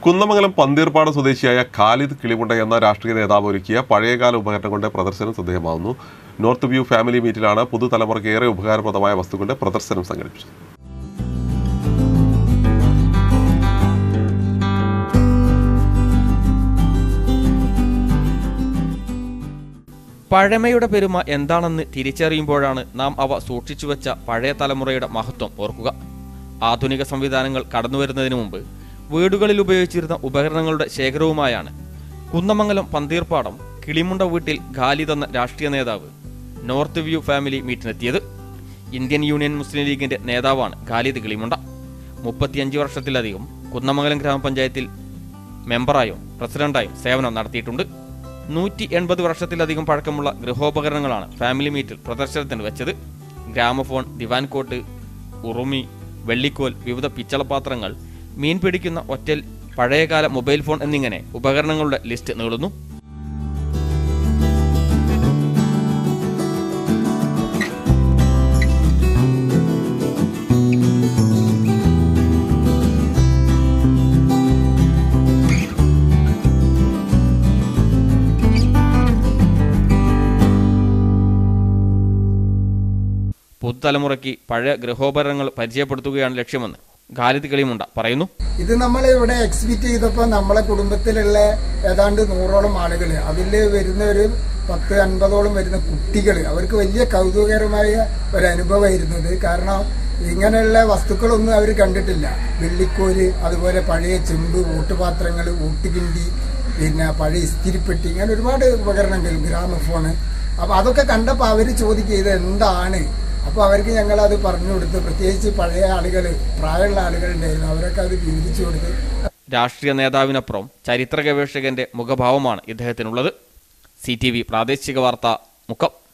കുന്നമംഗലം പന്തീർപ്പാട് സ്വദേശിയായ ഖാലിദ് കിളിമുണ്ട എന്ന രാഷ്ട്രീയ നേതാവ് ഒരുക്കിയ പഴയകാല ഉപകരണങ്ങളുടെ പ്രദർശനം ശ്രദ്ധേയമാവുന്നു നോർത്ത് വ്യൂ ഫാമിലി മീറ്റിലാണ് പുതുതലമുറയ്ക്ക് ഏറെ ഉപകാരപ്രദമായ വസ്തുക്കളുടെ പ്രദർശനം സംഘടിപ്പിച്ചത് പഴമയുടെ പെരുമ എന്താണെന്ന് തിരിച്ചറിയുമ്പോഴാണ് നാം അവ സൂക്ഷിച്ചുവെച്ച പഴയ തലമുറയുടെ മഹത്വം ഓർക്കുക ആധുനിക സംവിധാനങ്ങൾ കടന്നുവരുന്നതിന് മുമ്പ് വീടുകളിൽ ഉപയോഗിച്ചിരുന്ന ഉപകരണങ്ങളുടെ ശേഖരവുമായാണ് കുന്നമംഗലം പന്തീർപ്പാടം കിളിമുണ്ട വീട്ടിൽ ഖാലിദ് എന്ന രാഷ്ട്രീയ നേതാവ് നോർത്ത് വ്യൂ ഫാമിലി മീറ്റിനെത്തിയത് ഇന്ത്യൻ യൂണിയൻ മുസ്ലിം ലീഗിന്റെ നേതാവാണ് ഖാലിദ് കിളിമുണ്ട മുപ്പത്തിയഞ്ച് വർഷത്തിലധികം കുന്നമംഗലം ഗ്രാമപഞ്ചായത്തിൽ മെമ്പറായും പ്രസിഡന്റായും സേവനം നടത്തിയിട്ടുണ്ട് നൂറ്റി എൺപത് വർഷത്തിലധികം പഴക്കമുള്ള ഗൃഹോപകരണങ്ങളാണ് ഫാമിലി മീറ്റിൽ പ്രദർശനത്തിന് വെച്ചത് ഗ്രാമഫോൺ ദിവാൻ കോട്ട് ഉറുമി വെള്ളിക്കോൽ വിവിധ പിച്ചളപാത്രങ്ങൾ മീൻ പിടിക്കുന്ന ഒറ്റൽ പഴയകാല മൊബൈൽ ഫോൺ എന്നിങ്ങനെ ഉപകരണങ്ങളുടെ ലിസ്റ്റ് നീളുന്നു പുതുതലമുറയ്ക്ക് പഴയ ഗൃഹോപകരണങ്ങൾ പരിചയപ്പെടുത്തുകയാണ് ലക്ഷ്യമെന്ന് ഖാലിദ് കിളിമുണ്ട പറയുന്നു ഇത് നമ്മൾ ഇവിടെ എക്സിബിറ്റ് ചെയ്തപ്പോൾ നമ്മളെ കുടുംബത്തിലുള്ള ഏതാണ്ട് നൂറോളം ആളുകൾ അതിൽ വരുന്ന ഒരു പത്ത് അൻപതോളം വരുന്ന കുട്ടികൾ അവർക്ക് വലിയ കൗതുകകരമായ ഒരു അനുഭവമായിരുന്നു ഇത് കാരണം ഇങ്ങനെയുള്ള വസ്തുക്കളൊന്നും അവർ കണ്ടിട്ടില്ല വെള്ളിക്കോല് അതുപോലെ പഴയ ചെമ്പ് ഊട്ടുപാത്രങ്ങൾ ഊട്ടുകിണ്ടി പിന്നെ പഴയ ഇസ്തിരിപ്പെട്ടി ഇങ്ങനെ ഒരുപാട് ഉപകരണങ്ങൾ ഗ്രാമഫോണ് അപ്പൊ അതൊക്കെ കണ്ടപ്പോൾ അവർ ചോദിക്കുക ഇത് എന്താണ് അപ്പോൾ അവർക്ക് ഞങ്ങൾ അത് പറഞ്ഞു കൊടുത്ത് പ്രത്യേകിച്ച് പഴയ ആളുകൾ പ്രായമുള്ള ആളുകളുണ്ടായിരുന്നു അവരൊക്കെ അത് വിവരിച്ചു കൊടുത്ത് രാഷ്ട്രീയ നേതാവിനപ്പുറം ചരിത്ര ഗവേഷകന്റെ മുഖഭാവമാണ് ഇദ്ദേഹത്തിനുള്ളത് സി ടി വി പ്രാദേശിക വാർത്ത മുക്കം